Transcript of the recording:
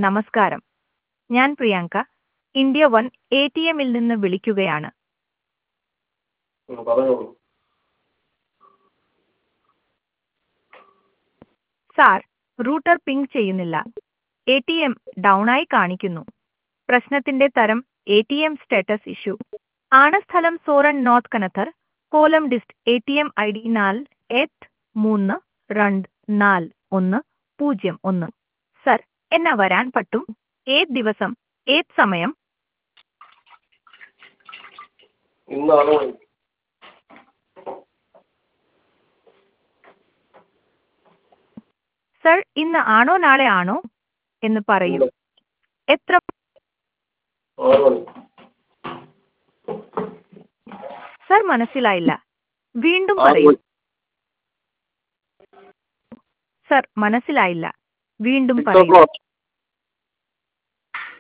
നമസ്കാരം ഞാൻ Priyanka India one A T എമ്മിൽ നിന്ന് വിളിക്കുകയാണ് ഉം, പറഞ്ഞോളൂ സാർ റൂട്ടർ പിങ് ചെയ്യുന്നില്ല എ ടി എം ഡൗൺ ആയി കാണിക്കുന്നു പ്രശ്നത്തിന്റെ തരം A T M status issue ആണ് സ്ഥലം സോറൻ നോർത്ത് കനത്തർ കോലം dist A T M I D നാല് എട്ട് മൂന്ന് രണ്ട് നാല് ഒന്ന് പൂജ്യം ഒന്ന് സർ എന്നാ വരാൻ പറ്റും ഏത് ദിവസം ഏത് സമയം ഇന്ന് ആറ് മണി സർ ഇന്ന് ആണോ നാളെ ആണോ എന്ന് പറയൂ എത്ര ആറ് മണി സർ മനസ്സിലായില്ല വീണ്ടും ആറ് പറയൂ മണി സർ മനസ്സിലായില്ല വീണ്ടും സിക്സ് ഓ പറയൂ ക്ലോക്ക്